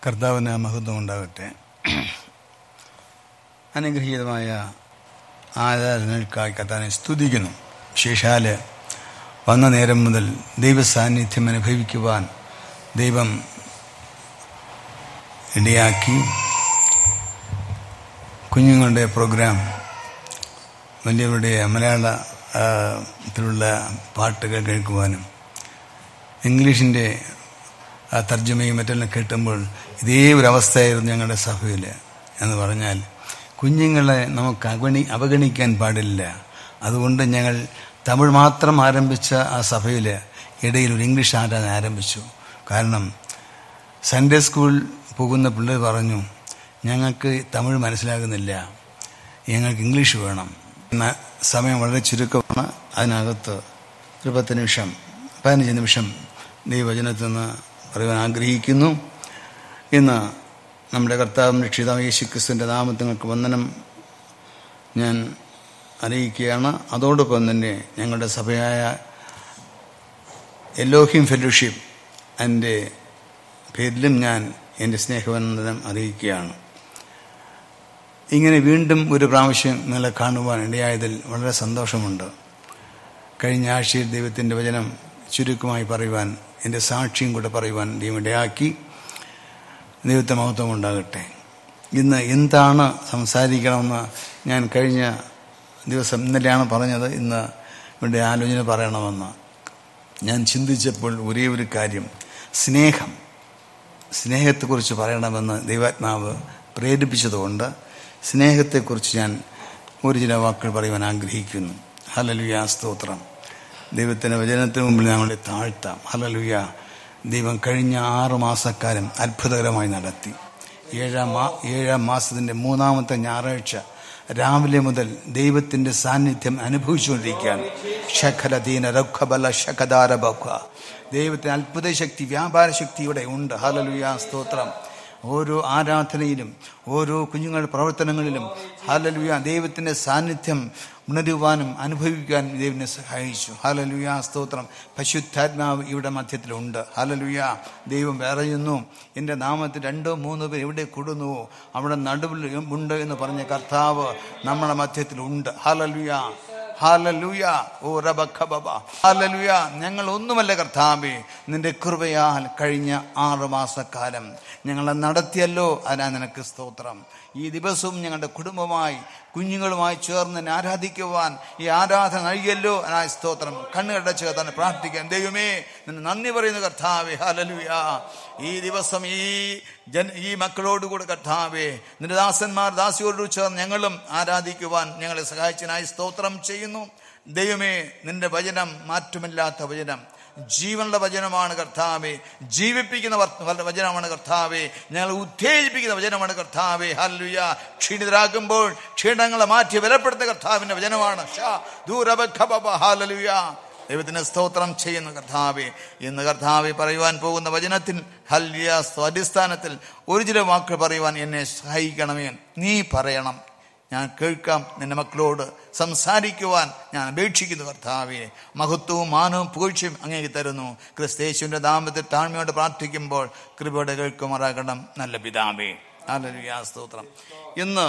കർത്താവിന് മഹത്വം ഉണ്ടാകട്ടെ അനുഗ്രഹീതമായ ആരാധനകൾക്കായി കർത്താവിനെ സ്തുതിക്കുന്നു ശേഷാല് വന്ന നേരം മുതൽ ദൈവസാന്നിധ്യം അനുഭവിക്കുവാൻ ദൈവം ഇടയാക്കി കുഞ്ഞുങ്ങളുടെ പ്രോഗ്രാം വലിയവരുടെ മലയാള ആ, ത്തിലുള്ള പാട്ടുകൾ കേൾക്കുവാനും ഇംഗ്ലീഷിൻ്റെ ആ തർജ്ജമയും മറ്റെല്ലാം കേട്ടുമ്പോൾ ഇതേ ഒരു അവസ്ഥയായിരുന്നു ഞങ്ങളുടെ സഭയിൽ എന്ന് പറഞ്ഞാൽ കുഞ്ഞുങ്ങളെ നമുക്ക് അവഗണി അവഗണിക്കാൻ പാടില്ല അതുകൊണ്ട് ഞങ്ങൾ തമിഴ് മാത്രം ആരംഭിച്ച ആ സഭയിൽ ഇടയിൽ ഒരു ഇംഗ്ലീഷ് ആരാധന ആരംഭിച്ചു കാരണം സൺഡേ സ്കൂൾ പോകുന്ന പിള്ളേർ പറഞ്ഞു ഞങ്ങൾക്ക് തമിഴ് മനസ്സിലാകുന്നില്ല ഞങ്ങൾക്ക് ഇംഗ്ലീഷ് വേണം എന്ന സമയം വളരെ ചുരുക്കമാണ് അതിനകത്ത് ഒരു പത്ത് നിമിഷം പതിനഞ്ച് നിമിഷം ദൈവവചനത്തിൽ നിന്ന് പറയുവാൻ ആഗ്രഹിക്കുന്നു ഇന്ന് നമ്മുടെ കർത്താവും രക്ഷിതാവ് യേശു ക്രിസ്തുവിൻ്റെ നാമത്തിങ്ങൾക്ക് വന്ദനം ഞാൻ അറിയിക്കുകയാണ് അതോടൊപ്പം തന്നെ ഞങ്ങളുടെ സഭയായ എല്ലോഹിം ഫെലോഷിപ്പ് എൻ്റെ പേരിലും ഞാൻ എൻ്റെ സ്നേഹവന്ദനം അറിയിക്കുകയാണ് ഇങ്ങനെ വീണ്ടും ഒരു പ്രാവശ്യം നിങ്ങളെ കാണുവാൻ ഇടയായതിൽ വളരെ സന്തോഷമുണ്ട് കഴിഞ്ഞ ആഴ്ചയിൽ ദൈവത്തിൻ്റെ വചനം ചുരുക്കമായി പറയുവാൻ എൻ്റെ സാക്ഷിയും കൂടെ പറയുവാൻ ദൈവം ഇടയാക്കി ദൈവത്തെ മഹത്വം ഉണ്ടാകട്ടെ ഇന്ന് എന്താണ് സംസാരിക്കണമെന്ന് ഞാൻ കഴിഞ്ഞ ദിവസം ഇന്നലെയാണ് പറഞ്ഞത് ഇന്ന് ഇവിടെ ആലോചന പറയണമെന്ന് ഞാൻ ചിന്തിച്ചപ്പോൾ ഒരേ ഒരു കാര്യം സ്നേഹം സ്നേഹത്തെക്കുറിച്ച് പറയണമെന്ന് ദൈവാത്മാവ് പ്രേരിപ്പിച്ചതുകൊണ്ട് സ്നേഹത്തെക്കുറിച്ച് ഞാൻ ഒരു ചില വാക്കുകൾ പറയുവാൻ ആഗ്രഹിക്കുന്നു ഹലലുയ സ്തോത്രം ദൈവത്തിൻ്റെ വചനത്തിന് മുമ്പിൽ ഞങ്ങളെ താഴ്ത്താം ഹലലുയ ദൈവം കഴിഞ്ഞ ആറു മാസക്കാലം അത്ഭുതകരമായി നടത്തി ഏഴാം മാ ഏഴാം മാസത്തിൻ്റെ മൂന്നാമത്തെ ഞായറാഴ്ച രാവിലെ മുതൽ ദൈവത്തിന്റെ സാന്നിധ്യം അനുഭവിച്ചുകൊണ്ടിരിക്കുകയാണ് ശഖലദീന രഖബല ശഖദാര ബഖ ദൈവത്തിന് അത്ഭുത ശക്തി വ്യാപാര ശക്തി ഇവിടെ ഉണ്ട് ഹലലുയ സ്തോത്രം ഓരോ ആരാധനയിലും ഓരോ കുഞ്ഞുങ്ങളുടെ പ്രവർത്തനങ്ങളിലും ഹലലുയ ദൈവത്തിന്റെ സാന്നിധ്യം ഉണരുവാനും അനുഭവിക്കാനും ദൈവനെ സഹായിച്ചു ഹലലുയ സ്തോത്രം പശുദ്ധാത്മാവ് ഇവിടെ മധ്യത്തിലുണ്ട് ഹലലുയ ദൈവം പറയുന്നു എൻ്റെ നാമത്തിൽ രണ്ടോ മൂന്നോ പേർ എവിടെ കൂടുന്നുവോ അവിടെ നടുവിൽ ഉണ്ട് എന്ന് പറഞ്ഞ കർത്താവ് നമ്മുടെ മധ്യത്തിലുണ്ട് ഹലലുയ ഹാലലുയ ഓ റബഖബബ ഹാലലുയ ഞങ്ങൾ ഒന്നുമല്ല കർത്താവേ നിന്റെ കൃപയാൽ കഴിഞ്ഞ ആറു മാസക്കാലം ഞങ്ങളെ നടത്തിയല്ലോ അതിനാ നിനക്ക് സ്തോത്രം ഈ ദിവസവും ഞങ്ങളുടെ കുടുംബമായി കുഞ്ഞുങ്ങളുമായി ചേർന്ന് നിന്നെ ആരാധിക്കുവാൻ ഈ ആരാധന നൽകിയല്ലോ അതിനായ സ്തോത്രം കണ്ണുകളുടെ ചേർത്താൻ പ്രാർത്ഥിക്കാൻ ദൈവമേ നിന്നെ നന്ദി പറയുന്ന കർത്താവേ ഹാലലുയ ഈ ദിവസം ഈ ജൻ ഈ മക്കളോടുകൂടെ കർത്താവേ നിന്റെ ദാസന്മാർ ദാസിയോട് ചേർന്ന് ഞങ്ങളും ആരാധിക്കുവാൻ ഞങ്ങളെ സഹായിച്ചതിനായി സ്തോത്രം ചെയ്യുന്നു ദൈവമേ നിന്റെ വചനം മാറ്റമില്ലാത്ത വചനം ജീവനുള്ള വചനമാണ് കർത്താവേ ജീവിപ്പിക്കുന്ന വർ- വചനമാണ് കർത്താവേ ഞങ്ങളെ ഉത്തേജിപ്പിക്കുന്ന വചനമാണ് കർത്താവേ ഹല്ലുയ ക്ഷീണിതരാകുമ്പോൾ ക്ഷീണങ്ങളെ മാറ്റി ബലപ്പെടുത്തുന്ന കർത്താവിന്റെ വചനമാണ് ഷാ ദൂരബഖബബ ഹാലലുയ ദൈവത്തിന് സ്തോത്രം ചെയ്യുന്ന കർത്താവെ ഇന്ന് കർത്താവെ പറയുവാൻ പോകുന്ന വചനത്തിൽ ഹല്യ അടിസ്ഥാനത്തിൽ ഒരു ചില വാക്കുകൾ പറയുവാൻ എന്നെ സഹായിക്കണമേ നീ പറയണം ഞാൻ കേൾക്കാം നിന്റെ മക്കളോട് സംസാരിക്കുവാൻ ഞാൻ അപേക്ഷിക്കുന്നു കർത്താവെ മഹത്വവും മാനവും പുകഴ്ചയും അങ്ങേക്ക് തരുന്നു ക്രിസ്തേശുവിന്റെ ദാമ്പത്യത്തിൽ താഴ്മയോട് പ്രാർത്ഥിക്കുമ്പോൾ കൃപയോടെ കേൾക്കുമാറാകണം നല്ല പിതാവേ ഹല്ലേലൂയ സ്തോത്രം ഇന്ന്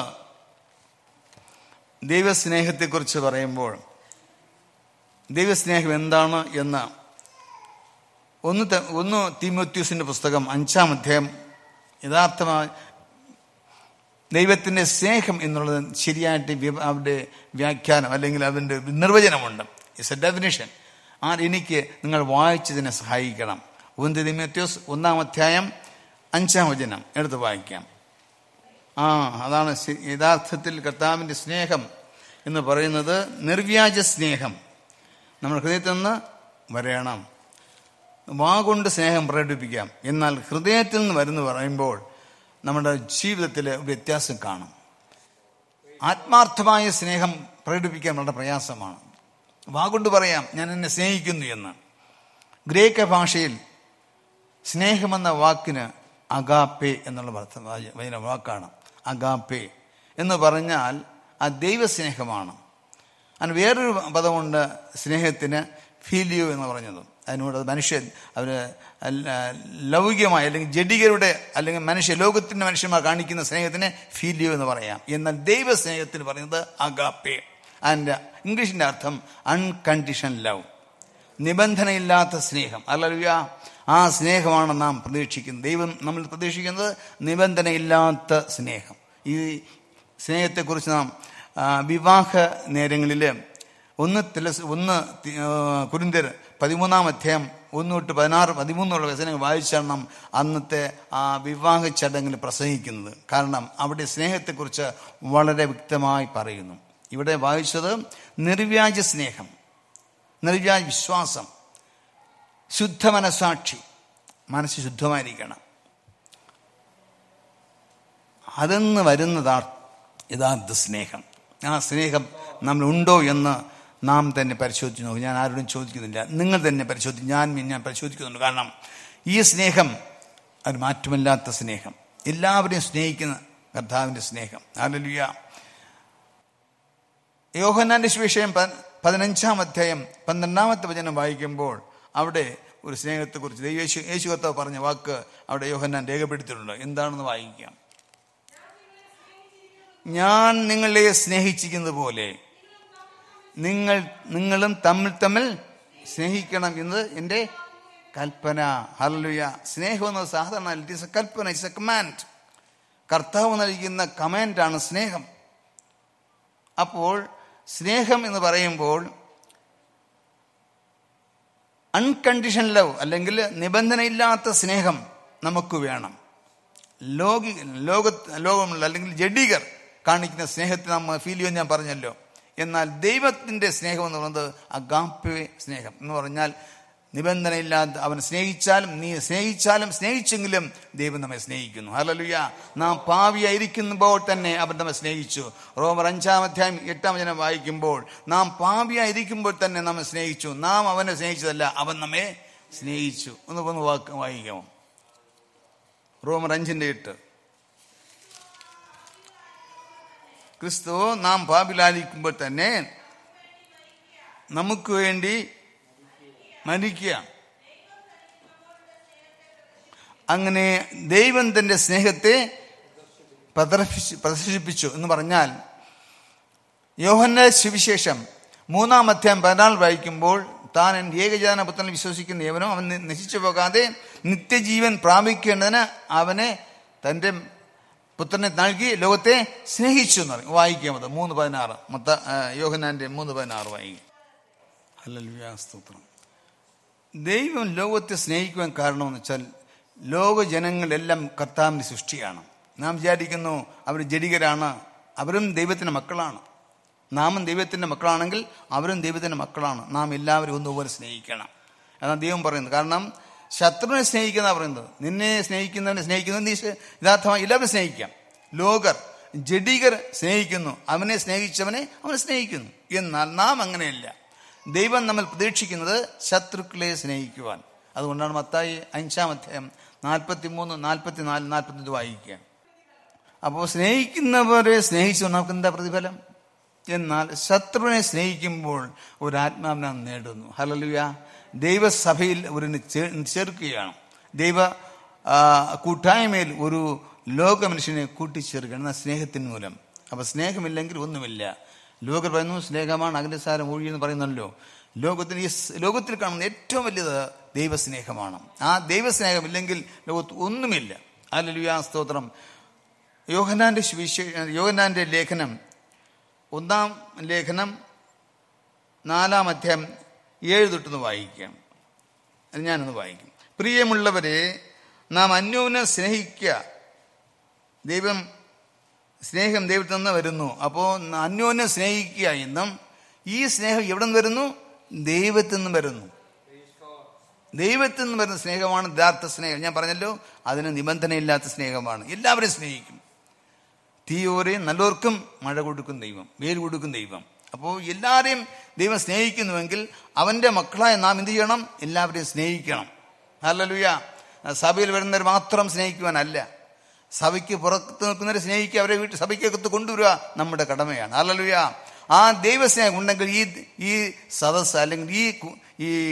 ദൈവസ്നേഹത്തെക്കുറിച്ച് പറയുമ്പോൾ ദൈവസ്നേഹം എന്താണ് എന്ന് ഒന്ന് ത- ഒന്ന് തീമോത്യൂസിന്റെ പുസ്തകം അഞ്ചാം അധ്യായം യഥാർത്ഥമായി ദൈവത്തിന്റെ സ്നേഹം എന്നുള്ളത് ശരിയായിട്ട് വ്യ- അവരുടെ വ്യാഖ്യാനം അല്ലെങ്കിൽ അതിൻ്റെ നിർവചനമുണ്ട് ഇറ്റ്സ് എ ഡെഫിനിഷൻ ആ എനിക്ക് നിങ്ങൾ വായിച്ചതിനെ സഹായിക്കണം ഒന്ന് തിമോത്യൂസ് ഒന്നാം അധ്യായം അഞ്ചാം വചനം എടുത്ത് വായിക്കാം ആ അതാണ് ശ- യഥാർത്ഥത്തിൽ കർത്താവിന്റെ സ്നേഹം എന്ന് പറയുന്നത് നിർവ്യാജ സ്നേഹം നമ്മുടെ ഹൃദയത്തിൽ നിന്ന് വരയണം വാഗൊണ്ട് സ്നേഹം പ്രകടിപ്പിക്കാം എന്നാൽ ഹൃദയത്തിൽ നിന്ന് വരുന്നു പറയുമ്പോൾ നമ്മുടെ ജീവിതത്തിൽ വ്യത്യാസം കാണും ആത്മാർത്ഥമായ സ്നേഹം പ്രകടിപ്പിക്കാൻ വളരെ പ്രയാസമാണ് വാഗൊണ്ട് പറയാം ഞാൻ എന്നെ സ്നേഹിക്കുന്നു എന്ന് ഗ്രേക്ക ഭാഷയിൽ സ്നേഹമെന്ന വാക്കിന് അഗാപ്പെ എന്നുള്ള അർത്ഥം വചന വാക്കാണ് അഗാപ്പെ എന്ന് പറഞ്ഞാൽ ആ ദൈവസ്നേഹമാണ് അതിന് വേറൊരു പദമുണ്ട് സ്നേഹത്തിന് ഫീലിയോ എന്ന് പറഞ്ഞത് അതിനോട് അത് മനുഷ്യൻ അവർ ലൗകികമായ അല്ലെങ്കിൽ ജഡികരുടെ അല്ലെങ്കിൽ മനുഷ്യ ലോകത്തിൻ്റെ മനുഷ്യന്മാർ കാണിക്കുന്ന സ്നേഹത്തിനെ ഫീൽ ചെയ്യൂ എന്ന് പറയാം എന്നാൽ ദൈവ സ്നേഹത്തിന് പറയുന്നത് അഗാപ്പേ അതിൻ്റെ ഇംഗ്ലീഷിൻ്റെ അർത്ഥം അൺകണ്ടീഷൻ ലവ് നിബന്ധനയില്ലാത്ത സ്നേഹം അല്ലല്ല ആ സ്നേഹമാണ് നാം പ്രതീക്ഷിക്കുന്നത് ദൈവം നമ്മൾ പ്രതീക്ഷിക്കുന്നത് നിബന്ധനയില്ലാത്ത സ്നേഹം ഈ സ്നേഹത്തെക്കുറിച്ച് നാം ആ, വിവാഹ നേരങ്ങളിൽ ഒന്ന് തില ഒന്ന് തി- ആ, കുരിന്തിയർ പതിമൂന്നാം അധ്യായം ഒന്ന് തൊട്ട് പതിനാറ് പതിമൂന്നുള്ള വചനങ്ങൾ വായിച്ചാണ് നാം അന്നത്തെ ആ വിവാഹ ചടങ്ങിൽ പ്രസംഗിക്കുന്നത് കാരണം അവിടെ സ്നേഹത്തെക്കുറിച്ച് വളരെ വ്യക്തമായി പറയുന്നു ഇവിടെ വായിച്ചത് നിർവ്യാജ സ്നേഹം നിർവ്യാജ വിശ്വാസം ശുദ്ധ മനസാക്ഷി മനസ്സ് ശുദ്ധമായിരിക്കണം അതെന്ന് വരുന്നതാ യഥാർത്ഥ സ്നേഹം ആ സ്നേഹം നമ്മളുണ്ടോ എന്ന് നാം തന്നെ പരിശോധിച്ച് നോക്കും ഞാൻ ആരോടും ചോദിക്കുന്നില്ല നിങ്ങൾ തന്നെ പരിശോധിച്ച് ഞാൻ ഞാൻ പരിശോധിക്കുന്നുണ്ട് കാരണം ഈ സ്നേഹം ഒരു മാറ്റമില്ലാത്ത സ്നേഹം എല്ലാവരെയും സ്നേഹിക്കുന്ന കർത്താവിൻ്റെ സ്നേഹം ആലലുയ യോഹന്നാന്റെ സുവിശേഷം പ- പതിനഞ്ചാം അധ്യായം പന്ത്രണ്ടാമത്തെ വചനം വായിക്കുമ്പോൾ അവിടെ ഒരു സ്നേഹത്തെക്കുറിച്ച് ദൈവ യേശു യേശു കർത്താവ് പറഞ്ഞ വാക്ക് അവിടെ യോഹന്നാൻ രേഖപ്പെടുത്തിയിട്ടുണ്ട് എന്താണെന്ന് വായിക്കാം ഞാൻ നിങ്ങളെ സ്നേഹിച്ചിരിക്കുന്നത് പോലെ നിങ്ങൾ നിങ്ങളും തമ്മിൽ തമ്മിൽ സ്നേഹിക്കണം എന്നത് എൻ്റെ കൽപ്പന ഹല്ലുയ സ്നേഹം എന്നത് സാധാരണ ഇറ്റ് ഈസ് എ കൽപ്പന ഇറ്റ്സ് എ കമാൻഡ് കർത്താവ് നൽകുന്ന കമാൻഡാണ് സ്നേഹം അപ്പോൾ സ്നേഹം എന്ന് പറയുമ്പോൾ അൺകണ്ടീഷൻ ലവ് അല്ലെങ്കിൽ നിബന്ധനയില്ലാത്ത സ്നേഹം നമുക്ക് വേണം ലോകി ലോക ലോകമുള്ള അല്ലെങ്കിൽ ജഡികർ കാണിക്കുന്ന സ്നേഹത്തെ നമ്മൾ ഫീൽ ചെയ്യുമെന്ന് ഞാൻ പറഞ്ഞല്ലോ എന്നാൽ ദൈവത്തിൻ്റെ സ്നേഹം എന്ന് പറയുന്നത് അഗാപ്പെ സ്നേഹം എന്ന് പറഞ്ഞാൽ നിബന്ധനയില്ലാതെ അവൻ സ്നേഹിച്ചാലും നീ സ്നേഹിച്ചാലും സ്നേഹിച്ചെങ്കിലും ദൈവം നമ്മെ സ്നേഹിക്കുന്നു ഹല്ലേലൂയ നാം പാവിയായിരിക്കുമ്പോൾ തന്നെ അവൻ നമ്മെ സ്നേഹിച്ചു റോമർ അഞ്ചാം അധ്യായം എട്ടാം ജനം വായിക്കുമ്പോൾ നാം പാവിയായിരിക്കുമ്പോൾ തന്നെ നമ്മെ സ്നേഹിച്ചു നാം അവനെ സ്നേഹിച്ചതല്ല അവൻ നമ്മെ സ്നേഹിച്ചു ഒന്ന് ഒന്ന് വാക്ക് വായിക്കാമോ റോമർ അഞ്ചിന്റെ എട്ട് ക്രിസ്തു നാം പാപിലായിരിക്കുമ്പോൾ തന്നെ നമുക്ക് വേണ്ടി മരിക്കുക അങ്ങനെ ദൈവം തന്റെ സ്നേഹത്തെ പ്രദർശിപ്പിച്ചു പ്രദർശിപ്പിച്ചു എന്ന് പറഞ്ഞാൽ യോഹന്ന സുവിശേഷം മൂന്നാം അധ്യായം പതിനാല് വായിക്കുമ്പോൾ താൻ എൻ്റെ ഏകജാന പുത്രനിൽ വിശ്വസിക്കുന്ന ഏവനോ അവൻ നി- നശിച്ചു പോകാതെ നിത്യജീവൻ പ്രാപിക്കേണ്ടതിന് അവനെ തൻ്റെ പുത്രനെ നൽകി ലോകത്തെ സ്നേഹിച്ചു എന്ന് പറയും വായിക്കാം അത് മൂന്ന് പതിനാറ് മൊത്ത ആ, യോഹന്നാന്റെ മൂന്ന് പതിനാറ് വായിക്കും ഹല്ലേലൂയ, സ്തോത്രം ദൈവം ലോകത്തെ സ്നേഹിക്കുവാൻ കാരണമെന്ന് വെച്ചാൽ ലോക ജനങ്ങളെല്ലാം കർത്താവിൻ്റെ സൃഷ്ടിയാണ് നാം വിചാരിക്കുന്നു അവർ ജഡികരാണ് അവരും ദൈവത്തിൻ്റെ മക്കളാണ് നാമും ദൈവത്തിൻ്റെ മക്കളാണെങ്കിൽ അവരും ദൈവത്തിൻ്റെ മക്കളാണ് നാം എല്ലാവരും ഒന്നുപോലെ സ്നേഹിക്കണം എന്നാണ് ദൈവം പറയുന്നത് കാരണം ശത്രുവിനെ സ്നേഹിക്കുന്ന പറയുന്നത് നിന്നെ സ്നേഹിക്കുന്നവനെ സ്നേഹിക്കുന്നത് നീ സ് യഥാർത്ഥമായി എല്ലാവരും സ്നേഹിക്കാം ലോകർ ജഡികർ സ്നേഹിക്കുന്നു അവനെ സ്നേഹിച്ചവനെ അവനെ സ്നേഹിക്കുന്നു എന്നാൽ നാം അങ്ങനെയല്ല ദൈവം നമ്മൾ പ്രതീക്ഷിക്കുന്നത് ശത്രുക്കളെ സ്നേഹിക്കുവാൻ അതുകൊണ്ടാണ് മത്തായി അഞ്ചാം അധ്യായം നാൽപ്പത്തി മൂന്ന് നാൽപ്പത്തി നാല് നാൽപ്പത്തഞ്ച് വായിക്കുക അപ്പോൾ സ്നേഹിക്കുന്നവരെ സ്നേഹിച്ചു നമുക്ക് എന്താ പ്രതിഫലം എന്നാൽ ശത്രുവിനെ സ്നേഹിക്കുമ്പോൾ ഒരു ആത്മാവിനെ നാം നേടുന്നു ഹലലുയ ദൈവസഭയിൽ ഒരു ചേർക്കുകയാണ് ദൈവ ആ, കൂട്ടായ്മയിൽ ഒരു ലോക മനുഷ്യനെ കൂട്ടിച്ചേർക്കണം എന്ന സ്നേഹത്തിന് മൂലം അപ്പൊ സ്നേഹമില്ലെങ്കിൽ ഒന്നുമില്ല ലോകർ പറയുന്നു സ്നേഹമാണ് അഖിലസാരം ഒഴി എന്ന് പറയുന്നല്ലോ ലോകത്തിന് ഈ സ് ലോകത്തിൽ കാണുന്ന ഏറ്റവും വലിയത് ദൈവസ്നേഹമാണ് ആ ദൈവസ്നേഹമില്ലെങ്കിൽ ലോകത്ത് ഒന്നുമില്ല അല്ലലുയാ സ്തോത്രം യോഹനാന്റെ സുവിശേ യോഹനാന്റെ ലേഖനം ഒന്നാം ലേഖനം നാലാം അധ്യായം ഏഴ് തൊട്ടൊന്ന് വായിക്കാം അത് ഞാനൊന്ന് വായിക്കും പ്രിയമുള്ളവരെ നാം അന്യോന്യം സ്നേഹിക്കുക ദൈവം സ്നേഹം ദൈവത്തിൽ നിന്ന് വരുന്നു അപ്പോൾ അന്യോന്യം സ്നേഹിക്കുക എന്നും ഈ സ്നേഹം എവിടെ നിന്ന് വരുന്നു ദൈവത്തിൽ നിന്ന് വരുന്നു ദൈവത്തിൽ നിന്ന് വരുന്ന സ്നേഹമാണ് യഥാർത്ഥ സ്നേഹം ഞാൻ പറഞ്ഞല്ലോ അതിന് നിബന്ധനയില്ലാത്ത സ്നേഹമാണ് എല്ലാവരെയും സ്നേഹിക്കും തീയോരെയും നല്ലവർക്കും മഴ കൊടുക്കും ദൈവം വേര് കൊടുക്കും ദൈവം അപ്പോൾ എല്ലാവരെയും ദൈവം സ്നേഹിക്കുന്നുവെങ്കിൽ അവൻ്റെ മക്കളായ നാം എന്ത് ചെയ്യണം എല്ലാവരെയും സ്നേഹിക്കണം ഹല്ലേലൂയ സഭയിൽ വരുന്നവർ മാത്രം സ്നേഹിക്കുവാനല്ല സഭയ്ക്ക് പുറത്ത് നിൽക്കുന്നവരെ സ്നേഹിക്കുക അവരെ വീട്ടിൽ സഭയ്ക്കകത്ത് കൊണ്ടുവരിക നമ്മുടെ കടമയാണ് ഹല്ലേലൂയ ആ ദൈവസ്നേഹം ഉണ്ടെങ്കിൽ ഈ ഈ സദസ്സ് അല്ലെങ്കിൽ ഈ കു- ഈ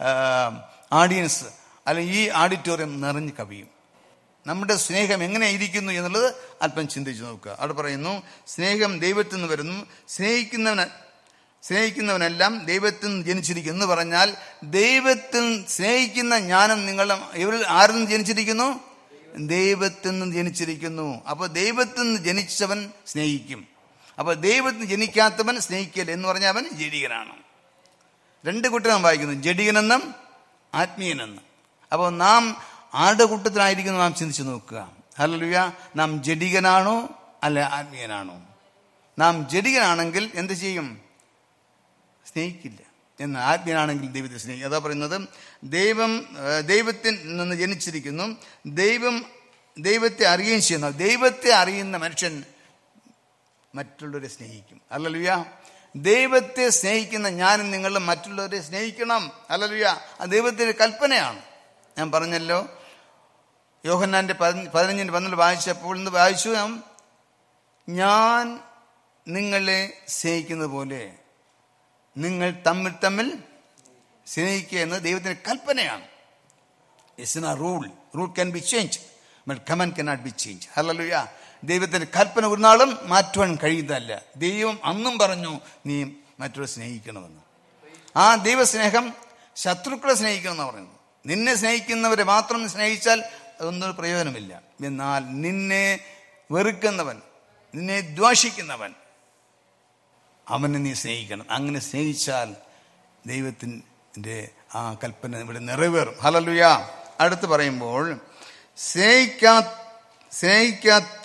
ആഡിയൻസ് അല്ലെങ്കിൽ ഈ ഓഡിറ്റോറിയം നിറഞ്ഞു കവിയും നമ്മുടെ സ്നേഹം എങ്ങനെ ഇരിക്കുന്നു എന്നുള്ളത് അല്പം ചിന്തിച്ചു നോക്കുക അവിടെ പറയുന്നു സ്നേഹം ദൈവത്തിൽ നിന്ന് വരുന്നു സ്നേഹിക്കുന്നവന് സ്നേഹിക്കുന്നവനെല്ലാം ദൈവത്തിൽ നിന്ന് ജനിച്ചിരിക്കുന്നു എന്ന് പറഞ്ഞാൽ ദൈവത്തിൽ സ്നേഹിക്കുന്ന ജ്ഞാനം നിങ്ങളുടെ ഇവരിൽ ആരിൽ നിന്ന് ജനിച്ചിരിക്കുന്നു ദൈവത്തിൽ നിന്ന് ജനിച്ചിരിക്കുന്നു അപ്പോൾ ദൈവത്തിൽ നിന്ന് ജനിച്ചവൻ സ്നേഹിക്കും അപ്പോൾ ദൈവത്തിൽ ജനിക്കാത്തവൻ സ്നേഹിക്കൽ എന്ന് പറഞ്ഞാൽ അവൻ ജഡികനാണ് രണ്ട് കൂട്ടരും വായിക്കുന്നു ജഡികനെന്നും ആത്മീയനെന്നും അപ്പോൾ നാം ആരുടെ കൂട്ടത്തിലായിരിക്കുന്നു നാം ചിന്തിച്ചു നോക്കുക ഹല്ലുയ നാം ജഡികനാണോ അല്ല ആത്മീയനാണോ നാം ജഡികനാണെങ്കിൽ എന്ത് ചെയ്യും സ്നേഹിക്കില്ല എന്ന് ആത്മീയനാണെങ്കിൽ ദൈവത്തെ സ്നേഹിക്കും അതാ പറയുന്നത് ദൈവം ദൈവത്തിൽ നിന്ന് ജനിച്ചിരിക്കുന്നു ദൈവം ദൈവത്തെ അറിയുകയും ചെയ്യുന്നു ദൈവത്തെ അറിയുന്ന മനുഷ്യൻ മറ്റുള്ളവരെ സ്നേഹിക്കും അല്ലല്ലുയ ദൈവത്തെ സ്നേഹിക്കുന്ന ഞാനും നിങ്ങളും മറ്റുള്ളവരെ സ്നേഹിക്കണം അല്ലല്ലുയ ആ ദൈവത്തിന്റെ കൽപ്പനയാണ് ഞാൻ പറഞ്ഞല്ലോ യോഹന്നാന്റെ പതിനഞ്ചിന് പന്ത്രണ്ട് വായിച്ചപ്പോൾ ഇന്ന് വായിച്ചു നാം ഞാൻ നിങ്ങളെ സ്നേഹിക്കുന്നത് പോലെ നിങ്ങൾ തമ്മിൽ തമ്മിൽ സ്നേഹിക്കുക എന്ന് ദൈവത്തിന്റെ കൽപ്പനയാണ് it's a rule rule can be change but command cannot be change hallelujah ദൈവത്തിന്റെ കൽപ്പന ഒരു നാളും മാറ്റുവാൻ കഴിയുന്നതല്ല ദൈവം അന്നും പറഞ്ഞു നീ മറ്റൊരു സ്നേഹിക്കണമെന്ന് ആ ദൈവസ്നേഹം ശത്രുക്കളെ സ്നേഹിക്കണമെന്ന് പറയുന്നത് നിന്നെ സ്നേഹിക്കുന്നവരെ മാത്രം സ്നേഹിച്ചാൽ അതൊന്നും പ്രയോജനമില്ല എന്നാൽ നിന്നെ വെറുക്കുന്നവൻ നിന്നെ ദ്വാഷിക്കുന്നവൻ അവനെ നീ സ്നേഹിക്കണം അങ്ങനെ സ്നേഹിച്ചാൽ ദൈവത്തിൻ്റെ ആ കൽപ്പന ഇവിടെ നിറവേറും ഹലലുയ അടുത്ത് പറയുമ്പോൾ സ്നേഹിക്കാ സ്നേഹിക്കാത്ത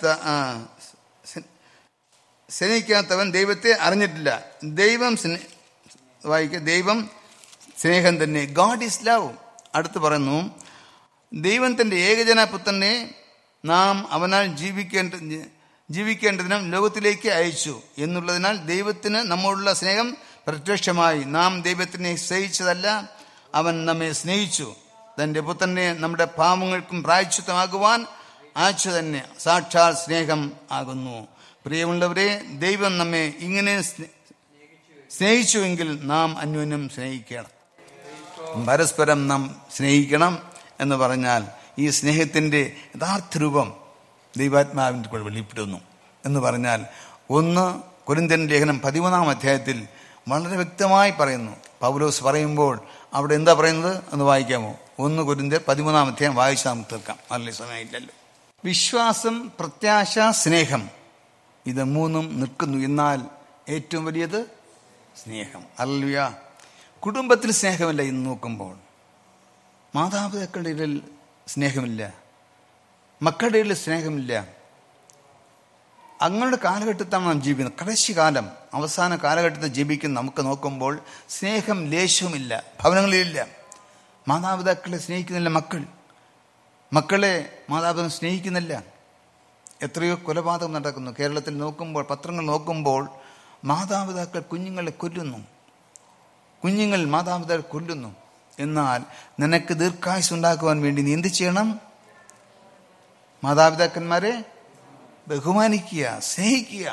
സ്നേഹിക്കാത്തവൻ ദൈവത്തെ അറിഞ്ഞിട്ടില്ല ദൈവം വായിക്കുക ദൈവം സ്നേഹം തന്നെ ഗാഡ് ഈസ് ലവ് അടുത്ത് പറയുന്നു ദൈവം തന്റെ ഏകജന പുത്രനെ നാം അവനാൽ ജീവിക്കേണ്ട ജീവിക്കേണ്ടതിനും ലോകത്തിലേക്ക് അയച്ചു എന്നുള്ളതിനാൽ ദൈവത്തിന് നമ്മോടുള്ള സ്നേഹം പ്രത്യക്ഷമായി നാം ദൈവത്തിനെ സ്നേഹിച്ചതല്ല അവൻ നമ്മെ സ്നേഹിച്ചു തന്റെ പുത്രനെ നമ്മുടെ പാവങ്ങൾക്കും പ്രായച്ചിത്തമാകുവാൻ അയച്ചു തന്നെ സാക്ഷാൽ സ്നേഹം ആകുന്നു പ്രിയമുള്ളവരെ ദൈവം നമ്മെ ഇങ്ങനെ സ്നേഹിച്ചുവെങ്കിൽ നാം അന്യോന്യം സ്നേഹിക്കണം പരസ്പരം നാം സ്നേഹിക്കണം എന്ന് പറഞ്ഞാൽ ഈ സ്നേഹത്തിന്റെ യഥാർത്ഥ രൂപം ദൈവാത്മാവിൻ്റെ കൂടെ വെളിപ്പെടുന്നു എന്ന് പറഞ്ഞാൽ ഒന്ന് കുരിന്തൻ ലേഖനം പതിമൂന്നാം അധ്യായത്തിൽ വളരെ വ്യക്തമായി പറയുന്നു പൗലോസ് പറയുമ്പോൾ അവിടെ എന്താ പറയുന്നത് എന്ന് വായിക്കാമോ ഒന്ന് കുരിന്തൻ പതിമൂന്നാം അധ്യായം വായിച്ച് നമുക്ക് തീർക്കാം നല്ല സമയമില്ലല്ലോ വിശ്വാസം പ്രത്യാശ സ്നേഹം ഇത് മൂന്നും നിൽക്കുന്നു എന്നാൽ ഏറ്റവും വലിയത് സ്നേഹം അല്ലയ കുടുംബത്തിൽ സ്നേഹമില്ല ഇന്ന് നോക്കുമ്പോൾ മാതാപിതാക്കളുടെ ഇടയിൽ സ്നേഹമില്ല മക്കളുടെ ഇടയിൽ സ്നേഹമില്ല അങ്ങയുടെ കാലഘട്ടത്താണ് നാം ജീവിക്കുന്നത് കടശി കാലം അവസാന കാലഘട്ടത്തിൽ ജീവിക്കുന്ന നമുക്ക് നോക്കുമ്പോൾ സ്നേഹം ലേശവുമില്ല ഭവനങ്ങളിലില്ല മാതാപിതാക്കളെ സ്നേഹിക്കുന്നില്ല മക്കൾ മക്കളെ മാതാപിതാക്കൾ സ്നേഹിക്കുന്നില്ല എത്രയോ കൊലപാതകം നടക്കുന്നു കേരളത്തിൽ നോക്കുമ്പോൾ പത്രങ്ങൾ നോക്കുമ്പോൾ മാതാപിതാക്കൾ കുഞ്ഞുങ്ങളെ കൊല്ലുന്നു കുഞ്ഞുങ്ങൾ മാതാപിതാക്കൾ കൊല്ലുന്നു എന്നാൽ നിനക്ക് ദീർഘായുസ് ഉണ്ടാക്കുവാൻ വേണ്ടി നീ എന്ത് ചെയ്യണം മാതാപിതാക്കന്മാരെ ബഹുമാനിക്കുക സ്നേഹിക്കുക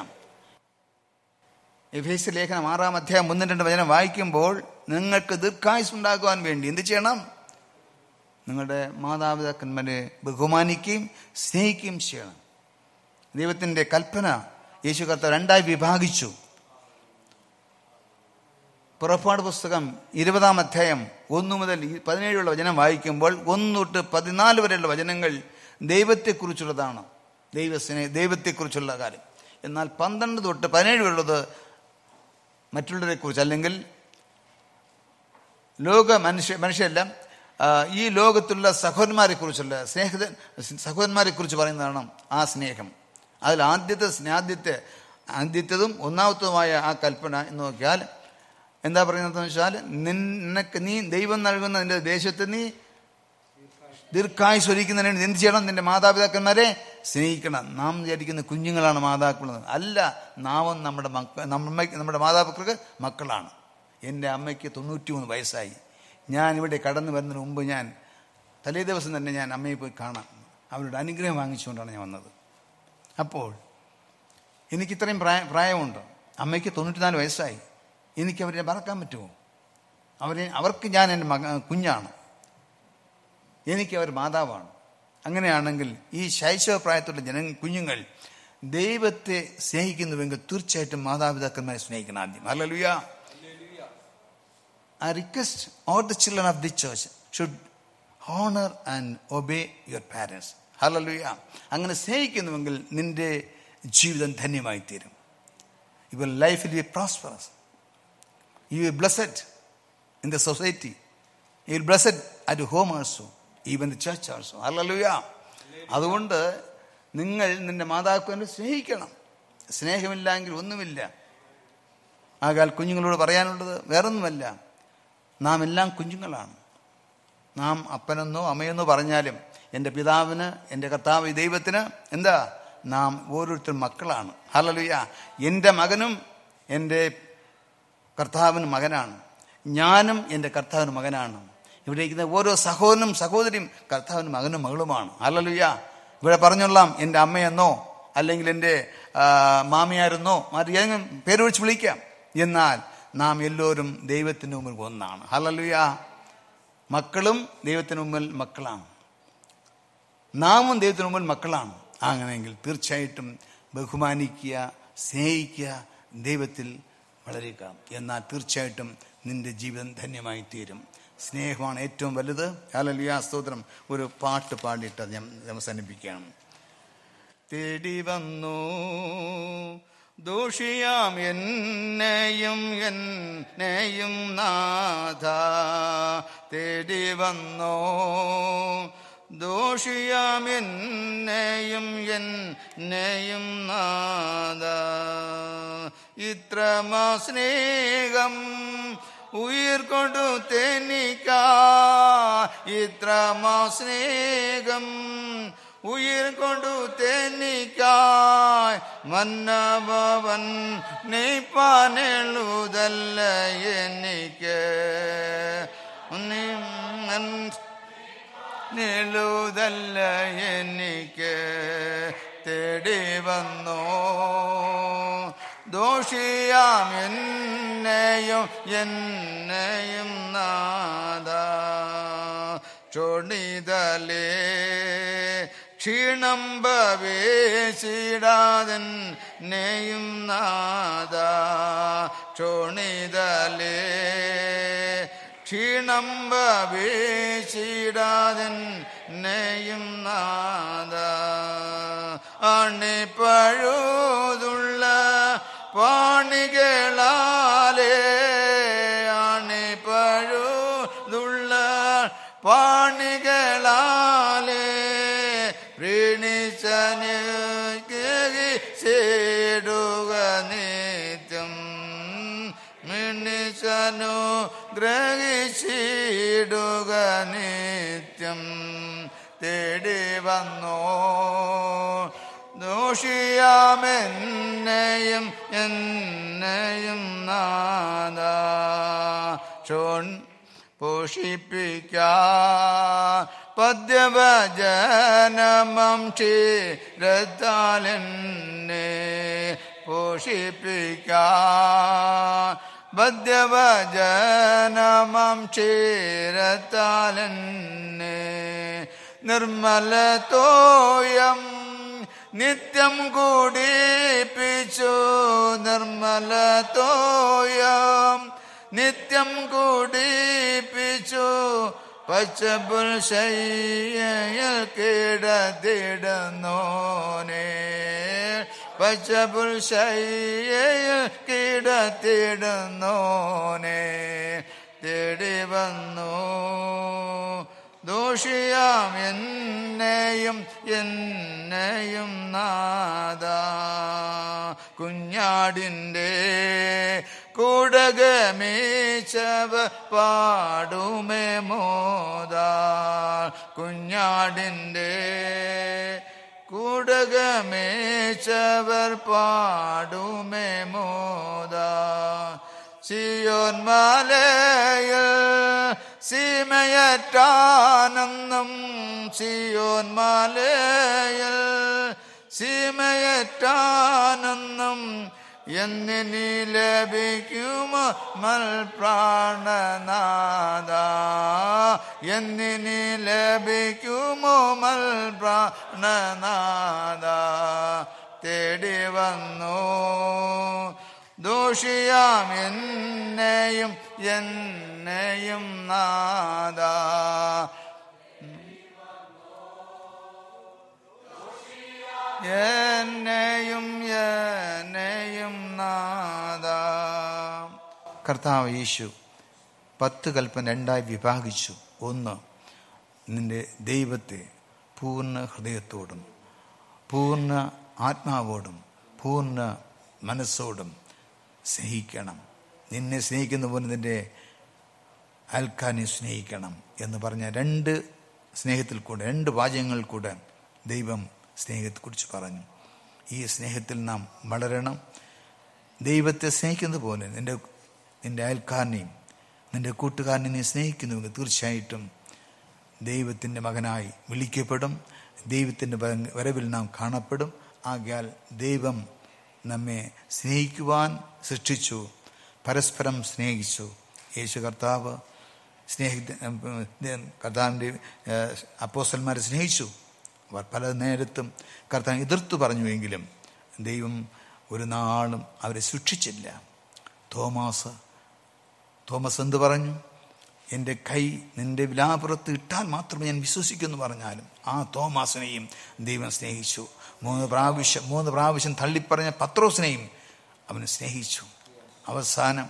എഫേസ് ലേഖനം ആറാം അധ്യായം ഒന്നും രണ്ട് വചനം വായിക്കുമ്പോൾ നിങ്ങൾക്ക് ദീർഘായുസ് ഉണ്ടാക്കുവാൻ വേണ്ടി എന്ത് ചെയ്യണം നിങ്ങളുടെ മാതാപിതാക്കന്മാരെ ബഹുമാനിക്കുകയും സ്നേഹിക്കുകയും ചെയ്യണം ദൈവത്തിൻ്റെ കൽപ്പന യേശു കർത്താവ് രണ്ടായി വിഭാഗിച്ചു പുറപ്പാട് പുസ്തകം ഇരുപതാം അധ്യായം ഒന്നു മുതൽ പതിനേഴുള്ള വചനം വായിക്കുമ്പോൾ ഒന്ന് തൊട്ട് പതിനാല് വരെയുള്ള വചനങ്ങൾ ദൈവത്തെക്കുറിച്ചുള്ളതാണ് ദൈവസ്നേ ദൈവത്തെക്കുറിച്ചുള്ള കാര്യം എന്നാൽ പന്ത്രണ്ട് തൊട്ട് പതിനേഴ് വരെയുള്ളത് മറ്റുള്ളവരെ കുറിച്ച് അല്ലെങ്കിൽ ലോക മനുഷ്യ മനുഷ്യരല്ല ഈ ലോകത്തുള്ള സഹോദരന്മാരെ കുറിച്ചുള്ള സ്നേഹിത സഹോദരന്മാരെ കുറിച്ച് പറയുന്നതാണ് ആ സ്നേഹം അതിൽ ആദ്യത്തെ ആദ്യത്തെ ആദ്യത്തതും ഒന്നാമത്തതുമായ ആ കൽപ്പന എന്ന് നോക്കിയാൽ എന്താ പറയുന്നതെന്ന് വെച്ചാൽ നിനക്ക് നീ ദൈവം നൽകുന്ന നിന്റെ ദേശത്ത് നീ ദീർഘായുസ് ഒരിക്കുന്നതിന് എന്ത് ചെയ്യണം നിന്റെ മാതാപിതാക്കന്മാരെ സ്നേഹിക്കണം നാം വിചാരിക്കുന്ന കുഞ്ഞുങ്ങളാണ് മാതാക്കൾ അല്ല നാവും നമ്മുടെ മക്ക നമ്മയ്ക്ക് നമ്മുടെ മാതാപിതാക്കൾക്ക് മക്കളാണ് എൻ്റെ അമ്മയ്ക്ക് തൊണ്ണൂറ്റി മൂന്ന് വയസ്സായി ഞാൻ ഇവിടെ കടന്നു വരുന്നതിന് മുമ്പ് ഞാൻ തലേ ദിവസം തന്നെ ഞാൻ അമ്മയെ പോയി കാണാം അവരുടെ അനുഗ്രഹം വാങ്ങിച്ചുകൊണ്ടാണ് ഞാൻ വന്നത് അപ്പോൾ എനിക്ക് ഇത്രയും പ്രായ പ്രായമുണ്ട് അമ്മയ്ക്ക് തൊണ്ണൂറ്റിനാല് വയസ്സായി എനിക്ക് അവരെ മറക്കാൻ പറ്റുമോ അവരെ അവർക്ക് ഞാൻ എൻ്റെ മക കുഞ്ഞാണ് എനിക്ക് അവർ മാതാവാണ് അങ്ങനെയാണെങ്കിൽ ഈ ശൈശവ പ്രായത്തിലുള്ള ജന കുഞ്ഞുങ്ങൾ ദൈവത്തെ സ്നേഹിക്കുന്നുവെങ്കിൽ തീർച്ചയായിട്ടും മാതാപിതാക്കന്മാരെ സ്നേഹിക്കണം ആദ്യം hallelujah I request all the children of this church should honor and obey your parents. Hallelujah. അങ്ങനെ സ്നേഹിക്കുന്നുവെങ്കിൽ നിന്റെ ജീവിതം ധന്യമായി തീരും your life will be prosperous you will blessed in the society you will blessed at home also even the church also hallelujah അതുകൊണ്ട് നിങ്ങൾ നിന്റെ മാതാപിതാക്കളെ സ്നേഹിക്കണം സ്നേഹമില്ലെങ്കിൽ ഒന്നുമില്ല ആകാൽ കുഞ്ഞുങ്ങളോട് പറയാനുള്ളത് വേറൊന്നുമല്ല നാം എല്ലാം കുഞ്ഞുങ്ങളാണ് നാം അപ്പനെന്നോ അമ്മയെന്നോ പറഞ്ഞാലും എൻ്റെ പിതാവിന് എൻ്റെ കർത്താവ് ഈ ദൈവത്തിന് എന്താ നാം ഓരോരുത്തരും മക്കളാണ് ഹലലുയ എൻ്റെ മകനും എൻ്റെ കർത്താവിന് മകനാണ് ഞാനും എൻ്റെ കർത്താവിന് മകനാണ് ഇവിടെ ഇരിക്കുന്ന ഓരോ സഹോദരനും സഹോദരിയും കർത്താവിന് മകനും മകളുമാണ് ഹലലുയ ഇവിടെ പറഞ്ഞൊള്ളാം എൻ്റെ അമ്മയെന്നോ അല്ലെങ്കിൽ എൻ്റെ ആ, മാമിയാരെന്നോ മാറ്റി ഏതെങ്കിലും പേര് വിളിച്ച് വിളിക്കാം എന്നാൽ നാം എല്ലാവരും ദൈവത്തിന് മുമ്പിൽ ഒന്നാണ് ഹലലുയ മക്കളും ദൈവത്തിന് മുമ്പിൽ മക്കളാണ് നാമും ദൈവത്തിന് മുമ്പിൽ മക്കളാണ് അങ്ങനെയെങ്കിൽ തീർച്ചയായിട്ടും ബഹുമാനിക്കുക സ്നേഹിക്കുക ദൈവത്തിൽ വളരുക എന്നാൽ തീർച്ചയായിട്ടും നിന്റെ ജീവിതം ധന്യമായി തീരും സ്നേഹമാണ് ഏറ്റവും വലുത് ഹലലുയ സ്തോത്രം ഒരു പാട്ട് പാടിയിട്ട് അത് ഞാൻ അവസാനിപ്പിക്കുകയാണ് തേടി വന്നു ദോഷിയാം എന്നെയും എന്നെയും നാഥ തേടി വന്നോ ദോഷിയാം എന്നെയും എന്നെയും നാഥ ഇത്രമാ സ്നേഹം ഉയിർ കൊടുത്തെനിക്കാ ഇത്രമാ സ്നേഹം ഉയിർ കൊടുത്തെനിക്കായ് മന്നഭവൻ നെയ്പ്പാനെഴുതല്ല എനിക്ക് നെഴുതല്ല എനിക്ക് തേടി വന്നോ ദോഷിയാം എന്നെയും എന്നെയും നാദ ചൊടിതലേ ക്ഷീണം ഭവേശിടാതൻ നെയും നാദ ചോണിതലേ ക്ഷീണം ഭവേശിടാതൻ നെയും നാദ അണിപ്പഴുതുള്ള പാണികളാലേ അണിപ്പഴുതുള്ള പാണികളാലേ പ്രീണിച്ചനുക നിത്യം മിണിച്ചനു ഗ്രഹിച്ചിടുക നിത്യം തേടി വന്നോ ദോഷിയാമെന്നെയും എന്നെയും നാദ ചോൺ പോഷിപ്പിക്കാ പദ്യവജനമം ക്ഷീരത്താലെന്നെ പോഷിപ്പിക്കാ പദ്യവജനമം ക്ഷീരത്താലെന്നെ നിർമ്മലത്തോയം നിത്യം കൂടിപ്പിച്ചു നിർമ്മലത്തോയം നിത്യം കൂടിപ്പിച്ചു പച്ചപ്പുൽ ശയ്യയിൽ കിടത്തിടുന്നോനെ പച്ചപ്പുൽ ശയ്യയിൽ കിടത്തിടുന്നോനെ തേടി വന്നു ദോഷിയാം എന്നെയും എന്നെയും നാദ കുഞ്ഞാടിൻ്റെ കൂടകമീച്ചവ പാടുമേ മോദ കുഞ്ഞാടിൻ്റെ കൂടകമേച്ചവർ പാടുമേ മോദ സിയോൻ മലയിൽ സീമയറ്റാനെന്നും സിയോൻ മലയിൽ സീമയറ്റാനെന്നും എന്നിനി ലഭിക്കുമോ മൽ പ്രാണനാഥ എന്നിനി ലഭിക്കുമോ മൽ പ്രാണനാഥ തേടി വന്നു ദോഷിയാം എന്നെയും എന്നെയും നാദ എന്നെയും എന്നെയും നാദ കർത്താവ് യേശു പത്ത് കൽപ്പന രണ്ടായി വിഭാഗിച്ചു ഒന്ന് നിന്റെ ദൈവത്തെ പൂർണ്ണ ഹൃദയത്തോടും പൂർണ്ണ ആത്മാവോടും പൂർണ്ണ മനസ്സോടും സ്നേഹിക്കണം നിന്നെ സ്നേഹിക്കുന്ന പോലെ നിന്റെ അയൽക്കാരനെ സ്നേഹിക്കണം എന്ന് പറഞ്ഞ രണ്ട് സ്നേഹത്തിൽ കൂടെ രണ്ട് വാചകങ്ങൾ കൂടെ ദൈവം സ്നേഹത്തെക്കുറിച്ച് പറഞ്ഞു ഈ സ്നേഹത്തിൽ നാം വളരണം ദൈവത്തെ സ്നേഹിക്കുന്നത് പോലെ നിന്റെ നിന്റെ അയൽക്കാരനെയും നിന്റെ കൂട്ടുകാരനെ നീ സ്നേഹിക്കുന്നുവെങ്കിൽ തീർച്ചയായിട്ടും ദൈവത്തിൻ്റെ മകനായി വിളിക്കപ്പെടും ദൈവത്തിൻ്റെ വരവിൽ നാം കാണപ്പെടും ആകയാൽ ദൈവം നമ്മെ സ്നേഹിക്കുവാൻ സൃഷ്ടിച്ചു പരസ്പരം സ്നേഹിച്ചു യേശു കർത്താവ് സ്നേഹി കർത്താവിൻ്റെ അപ്പോസന്മാരെ സ്നേഹിച്ചു അവർ പല നേരത്തും കർത്താവ് എതിർത്തു പറഞ്ഞുവെങ്കിലും ദൈവം ഒരു നാളും അവരെ സൂക്ഷിച്ചില്ല തോമാസ് തോമസ് എന്ത് പറഞ്ഞു എൻ്റെ കൈ നിന്റെ വിലാപുറത്ത് ഇട്ടാൽ മാത്രമേ ഞാൻ വിശ്വസിക്കുമെന്ന് പറഞ്ഞാലും ആ തോമാസിനെയും ദൈവം സ്നേഹിച്ചു മൂന്ന് പ്രാവശ്യം മൂന്ന് പ്രാവശ്യം തള്ളിപ്പറഞ്ഞ പത്രോസിനെയും അവൻ സ്നേഹിച്ചു അവസാനം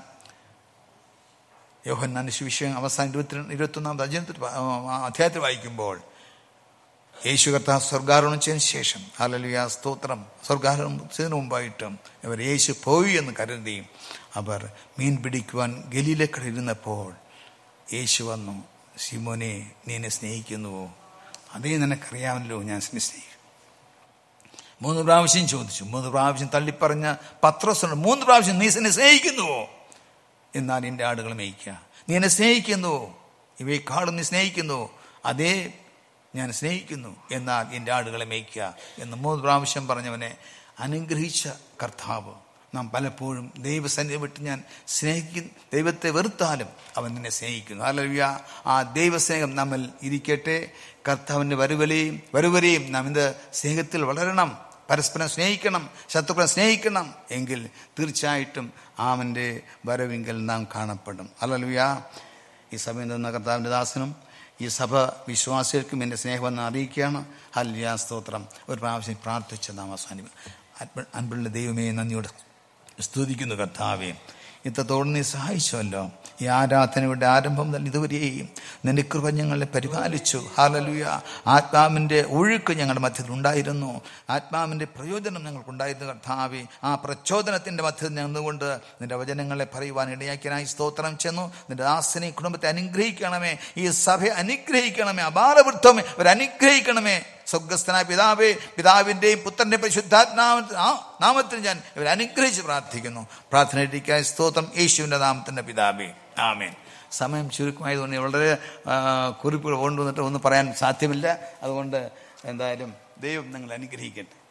യോഹന്നാന്റെ സുവിശേഷം അവസാനം ഇരുപത്തിരണ്ട് ഇരുപത്തൊന്നാമത് അജയത്തിൽ അധ്യായത്തിൽ വായിക്കുമ്പോൾ യേശു കർത്താവ് സ്വർഗാരോഹണം ചെയ്തതിന് ശേഷം അലലിയ സ്തോത്രം സ്വർഗാരോഹണം ചെയ്തതിനു മുമ്പായിട്ടും ഇവർ യേശു പോയി എന്ന് കരുതി അവർ മീൻ പിടിക്കുവാൻ ഗലീലക്കടയിരുന്നപ്പോൾ യേശു വന്നു സിമോനെ നീ എന്നെ സ്നേഹിക്കുന്നുവോ അതേ നിനക്കറിയാമല്ലോ ഞാൻ സ്നേഹിക്കും മൂന്ന് പ്രാവശ്യം ചോദിച്ചു മൂന്ന് പ്രാവശ്യം തള്ളിപ്പറഞ്ഞ പത്രസുണ്ട് മൂന്ന് പ്രാവശ്യം നീ എന്നെ സ്നേഹിക്കുന്നുവോ എന്നാൽ എൻ്റെ ആടുകൾ മേയ്ക്കുക നീ എന്നെ സ്നേഹിക്കുന്നുവോ ഇവയെക്കാളും നീ സ്നേഹിക്കുന്നുവോ അതേ ഞാൻ സ്നേഹിക്കുന്നു എന്നാൽ എൻ്റെ ആടുകളെ മേയ്ക്കുക എന്ന് മൂന്ന് പ്രാവശ്യം പറഞ്ഞവനെ അനുഗ്രഹിച്ച കർത്താവ് നാം പലപ്പോഴും ദൈവസന്നിധി വിട്ട് ഞാൻ സ്നേഹിക്കും ദൈവത്തെ വെറുത്താലും അവൻ നിന്നെ സ്നേഹിക്കുന്നു അല്ലവ്യ ആ ദൈവസ്നേഹം നമ്മൾ ഇരിക്കട്ടെ കർത്താവിൻ്റെ വരുവലെയും വരുവരെയും നാം ഇത് സ്നേഹത്തിൽ വളരണം പരസ്പരം സ്നേഹിക്കണം ശത്രുക്കളെ സ്നേഹിക്കണം എങ്കിൽ തീർച്ചയായിട്ടും അവൻ്റെ വരവിങ്കൽ നാം കാണപ്പെടും അല്ലല്ലുയ ഈ സമയം തന്ന കർത്താവിൻ്റെ ദാസനും ഈ സഭ വിശ്വാസികൾക്കും എൻ്റെ സ്നേഹമെന്ന് അറിയിക്കുകയാണ് ഹല്യാ സ്തോത്രം ഒരു പ്രാവശ്യം പ്രാർത്ഥിച്ച് നാം അവസാനിക്കും അൻപുള്ള ദൈവമേ നന്ദിയോട് സ്തുതിക്കുന്നു കർത്താവേ ഇത്രത്തോളം നീ സഹായിച്ചുവല്ലോ ഈ ആരാധനയുടെ ആരംഭം തന്നെ ഇതുവരെയും നിന്റെ കൃപ ഞങ്ങളെ പരിപാലിച്ചു ഹാലലുയ ആത്മാവിൻ്റെ ഒഴുക്ക് ഞങ്ങളുടെ മധ്യത്തിൽ ഉണ്ടായിരുന്നു ആത്മാവിൻ്റെ പ്രയോജനം ഞങ്ങൾക്കുണ്ടായിരുന്നു കർത്താവെ ആ പ്രചോദനത്തിൻ്റെ മധ്യത്തിൽ ഞന്നുകൊണ്ട് നിന്റെ വചനങ്ങളെ പറയുവാൻ ഇടയാക്കിയനായി സ്തോത്രം ചെന്നു നിന്റെ ദാസനെ കുടുംബത്തെ അനുഗ്രഹിക്കണമേ ഈ സഭ അനുഗ്രഹിക്കണമേ അപാരവൃദ്ധമേ അവർ അനുഗ്രഹിക്കണമേ സ്വർഗസ്ഥനായ പിതാവേ പിതാവിൻ്റെയും പുത്രൻ്റെയും പരിശുദ്ധാത്മാവ നാമത്തിൽ ഞാൻ ഇവർ അനുഗ്രഹിച്ച് പ്രാർത്ഥിക്കുന്നു പ്രാർത്ഥനയ്ക്കായി സ്തോത്രം യേശുവിൻ്റെ നാമത്തിൻ്റെ പിതാവേ ആമേൻ സമയം ചുരുക്കമായതുകൊണ്ട് വളരെ കുറിപ്പുകൾ കൊണ്ടുവന്നിട്ട് ഒന്നും പറയാൻ സാധ്യമില്ല അതുകൊണ്ട് എന്തായാലും ദൈവം നിങ്ങൾ അനുഗ്രഹിക്കട്ടെ